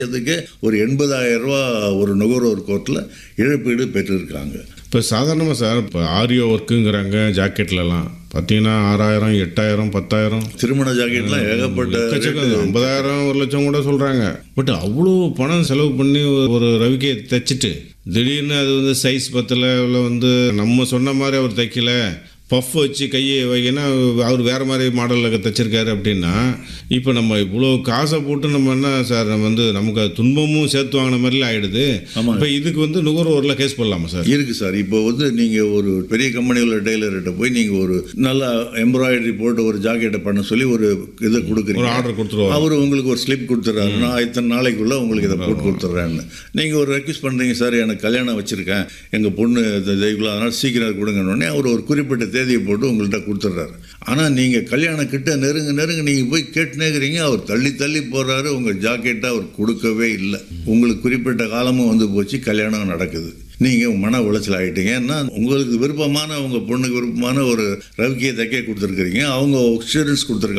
இதுக்கு ஒரு எண்பதாயிரம் ரூபா ஒரு நுகர்வோர் கோர்ட்டில் இழப்பீடு பெற்றிருக்காங்க இப்போ சாதாரணமாக சார் இப்போ ஆரியோ ஒர்க்குங்கிறாங்க ஜாக்கெட்லலாம் பார்த்தீங்கன்னா ஆறாயிரம் எட்டாயிரம் பத்தாயிரம் திருமண ஜாக்கெட்லாம் ஏகப்பட்ட எக்கச்சக்கம் ஐம்பதாயிரம் ஒரு லட்சம் கூட சொல்கிறாங்க பட் அவ்வளோ பணம் செலவு பண்ணி ஒரு ரவிக்கையை தைச்சிட்டு திடீர்னு அது வந்து சைஸ் பத்தல இல்லை வந்து நம்ம சொன்ன மாதிரி அவர் தைக்கல பஃப் வச்சு கையை வைக்கனா அவர் வேறு மாதிரி மாடலில் தைச்சிருக்காரு அப்படின்னா இப்போ நம்ம இவ்வளோ காசை போட்டு நம்ம என்ன சார் நம்ம வந்து நமக்கு அது துன்பமும் சேர்த்து வாங்கின மாதிரிலாம் ஆகிடுது ஆமாங்க. இப்போ இதுக்கு வந்து நுகர்வோரில் கேஸ் போடலாமா சார் இருக்கு சார் இப்போ வந்து நீங்கள் ஒரு பெரிய கம்பெனியில் டெய்லர்கிட்ட போய் நீங்கள் ஒரு நல்ல எம்ப்ராய்டரி போட்டு ஒரு ஜாக்கெட்டை பண்ண சொல்லி ஒரு இதை ஒரு கொடுக்குறீங்க ஆர்டர் கொடுத்துருவாங்க அவர் உங்களுக்கு ஒரு ஸ்லிப் கொடுத்துட்றாரு நான் இத்தனை நாளைக்குள்ள உங்களுக்கு இதை போட்டு கொடுத்துட்றேன்னு நீங்கள் ஒரு ரெக்வஸ்ட் பண்ணுறீங்க சார் எனக்கு கல்யாணம் வச்சுருக்கேன் எங்கள் பொண்ணு இந்த இதுக்குள்ள அதனால் சீக்கிரம் கொடுங்கன்னொடனே அவர் ஒரு குறிப்பிட்ட தேதியை போட்டு உங்கள்கிட்ட கொடுத்துட்றாரு ஆனால் நீங்கள் கல்யாணம் கிட்ட நெருங்க நெருங்க நீங்கள் போய் கேட்டுனேங்கிறீங்க அவர் தள்ளி தள்ளி போடுறாரு உங்கள் ஜாக்கெட்டை அவர் கொடுக்கவே இல்லை உங்களுக்கு குறிப்பிட்ட காலமும் வந்து போச்சு கல்யாணம் நடக்குது நீங்கள் மன உளைச்சல் ஆகிட்டீங்க ஏன்னா உங்களுக்கு விருப்பமான உங்கள் பொண்ணுக்கு விருப்பமான ஒரு ரவிக்கையை தைக்க கொடுத்துருக்குறீங்க அவங்க எக்ஸ்பீரியன்ஸ் கொடுத்துருக்காங்க